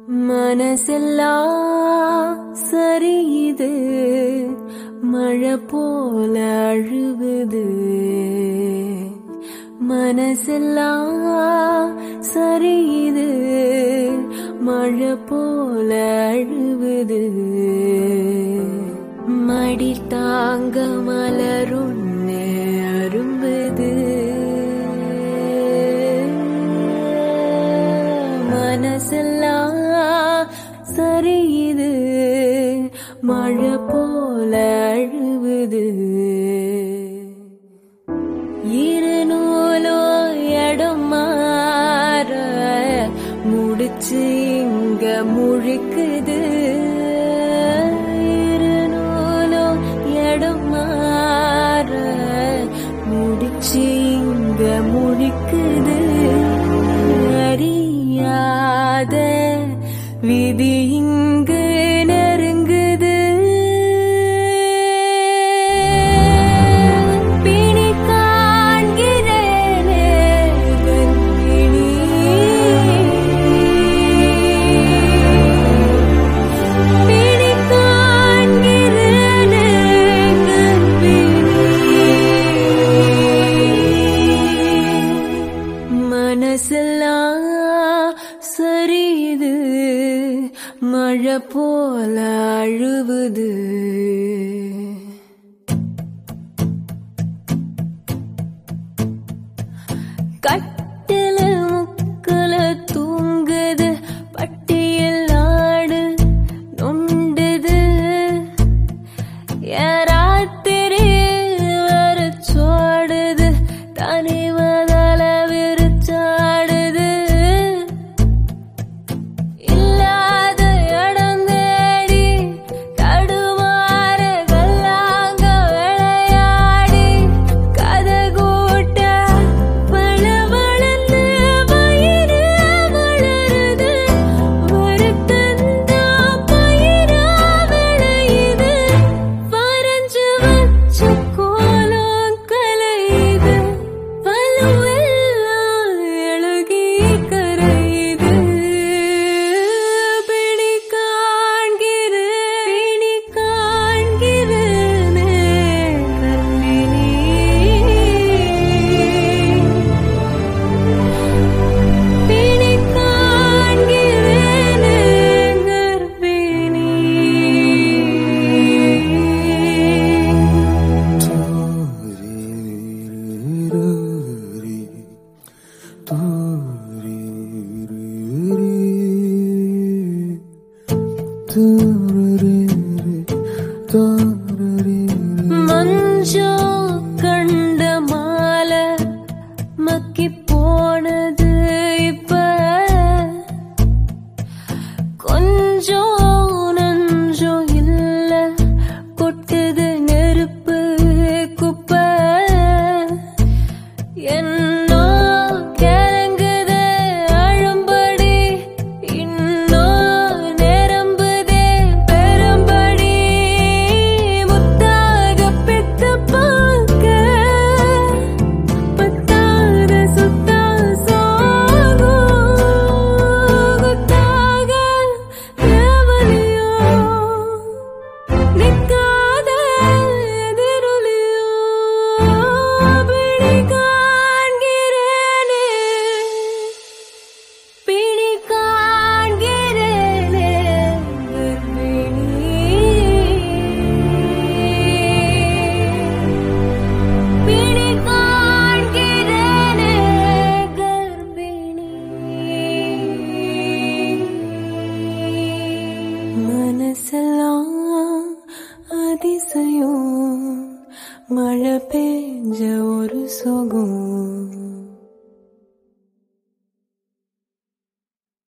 மனசெல்லாம் சரியுது மழை போல அழுவுது மனசெல்லாம் சரியுது மழை போல அழுவுது மடி தாங்க மலருன்னு அரும்புது மனசெல்லாம் சரியுது மழை போல அழுவுது இருநூலோ இடம் மாற முடிச்சு இங்க முழிக்குது இருநூலோ இடம் மாற முடிச்சு இங்க முழிக்குது அறியாத விதி இங்கு நெருங்குது பிணி காண்கிறேனே கர்ப்பிணி. பிணி காண்கிறேனே கர்ப்பிணி. மனசெல்லாம் சரியுது மழை போல அழுவுது கட்டில முக்கல தூங்குது பட்டியல் ஆடு நொண்டுது யாராத்திரி வர சோடுது தனி முதல விரிச்சாடுது இல்லாத இடம் தேடி தடுமாற கல்லாங்க விளையாடி கதை கூட்ட பளபளன்னு வயிறு வளருது வருத்தந்தா பயிரா விளையுது வரைஞ்சு வச்ச கோலம் கலையுது வலுவெல்லாம் எழுகி கரையுது பிணி காண்கிறேன் பிணி காண்கிறேனே கர்ப்பிணி பிணி காண்கிறேனே கர்ப்பிணி மஞ்சோ கண்ட மாலை மக்கி போனது இப்ப கொஞ்சம் நஞ்சம் இல்ல கொட்டுது நெருப்பு குப்பை என்னோ கிறங்குது அழும்படி இன்னும் நிரம்புதே பெரும்படி முத்தாக பெத்து பார்க்க பத்தாத சுத்தா சோகம் குத்தாக தேவலையோ நிற்காத எதிரொலியோ பிடி காண்கிறேனே பிடி காண்கிறேனே கர்ப்பிணி பிடி காண்கிறேனே கர்ப்பிணி மனசெல்லாம் அதிசயம் மழை பெஞ்ச ஒரு சுகம்